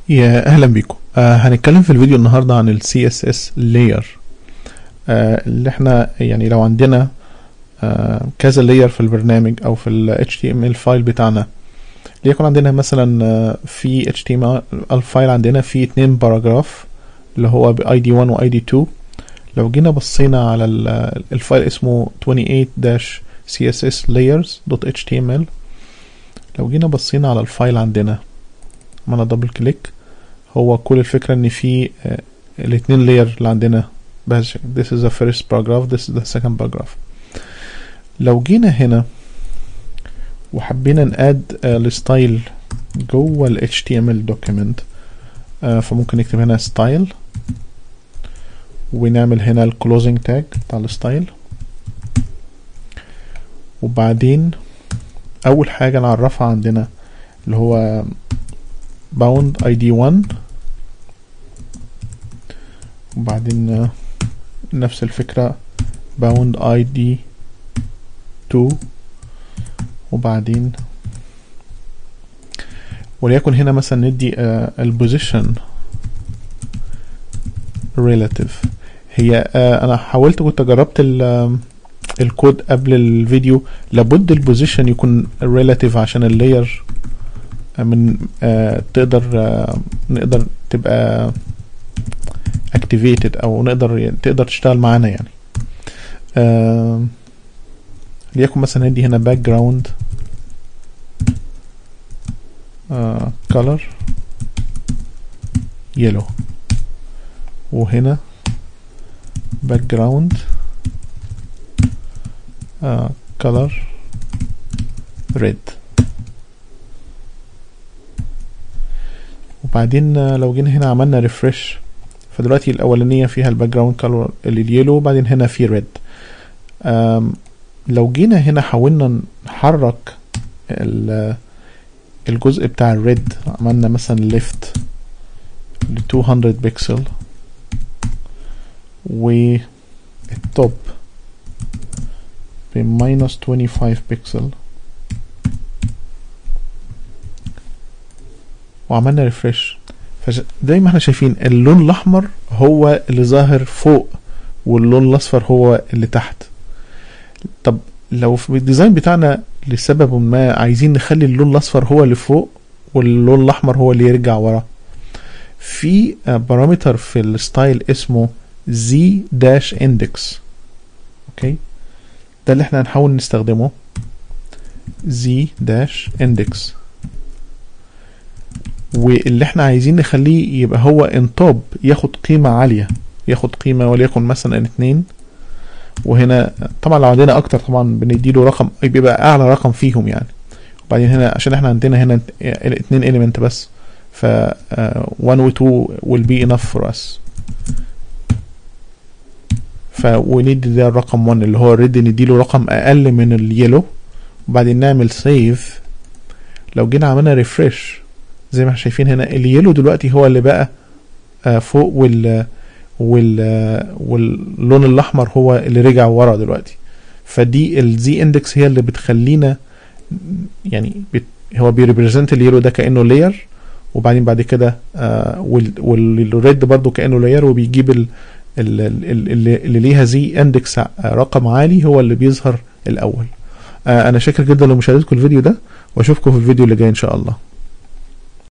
يا اهلا بيكم آه هنتكلم في الفيديو النهارده عن ال CSS layer آه اللي احنا يعني لو عندنا آه كذا layer في البرنامج او في ال HTML فايل بتاعنا ليكن عندنا مثلا آه في HTML فايل عندنا فيه اتنين باراجراف اللي هو ب ID1 و ID2 لو جينا بصينا على ال- الفايل اسمه 28-css layers.html لو جينا بصينا على الفايل عندنا عملنا دبل كليك هو كل الفكرة ان في آه، الاتنين لاير اللي عندنا بس this is the first paragraph this is the second paragraph لو جينا هنا وحبينا ناد الستايل جوه ال HTML document آه، فممكن نكتب هنا style ونعمل هنا ال closing tag بتاع الستايل وبعدين اول حاجة نعرفها عندنا اللي هو bound id 1 وبعدين آه، نفس الفكرة bound id 2 وبعدين وليكن هنا مثلا ندي آه، البوزيشن relative هي آه، انا حاولت كنت جربت ال- آم، الكود قبل الفيديو لابد البوزيشن يكون relative عشان اللاير من آه تقدر آه نقدر تبقى activated او نقدر تقدر تشتغل معانا يعني آه ليكن مثلا ندي هنا background آه color yellow وهنا background آه color red وبعدين آه، لو جينا هنا عملنا ريفرش فدلوقتي الاولانيه فيها الباك جراوند كلر اليلو وبعدين هنا في ريد لو جينا هنا حاولنا نحرك ال- الجزء بتاع الريد عملنا مثلا ليفت ل 200 بكسل والتوب ب minus 25 بكسل وعملنا ريفرش فزي ما احنا شايفين اللون الاحمر هو اللي ظاهر فوق واللون الاصفر هو اللي تحت طب لو في الديزاين بتاعنا لسبب ما عايزين نخلي اللون الاصفر هو اللي فوق واللون الاحمر هو اللي يرجع ورا في بارامتر في الستايل اسمه z dash index اوكي ده اللي احنا هنحاول نستخدمه z dash index واللي احنا عايزين نخليه يبقى هو ان توب ياخد قيمة عالية ياخد قيمة وليكن مثلا اتنين وهنا طبعا لو عندنا اكتر طبعا بنديله رقم بيبقى اعلى رقم فيهم يعني وبعدين هنا عشان احنا عندنا هنا اتنين element بس ف آه، 1 و 2 will be enough for us ف وندي ده الرقم 1 اللي هو الريد نديله رقم اقل من اليلو وبعدين نعمل سيف لو جينا عملنا ريفرش زي ما احنا شايفين هنا اليلو دلوقتي هو اللي بقى آه، فوق وال وال آه، واللون الاحمر هو اللي رجع ورا دلوقتي فدي الزي اندكس هي اللي بتخلينا يعني بت هو بيريبريزنت اليلو ده كانه لاير وبعدين بعد كده آه وال- والريد برضو كانه لاير وبيجيب ال ال- ال- اللي, اللي ليها زي اندكس رقم عالي هو اللي بيظهر الاول آه انا شاكر جدا لمشاهدتكم الفيديو ده واشوفكم في الفيديو اللي جاي ان شاء الله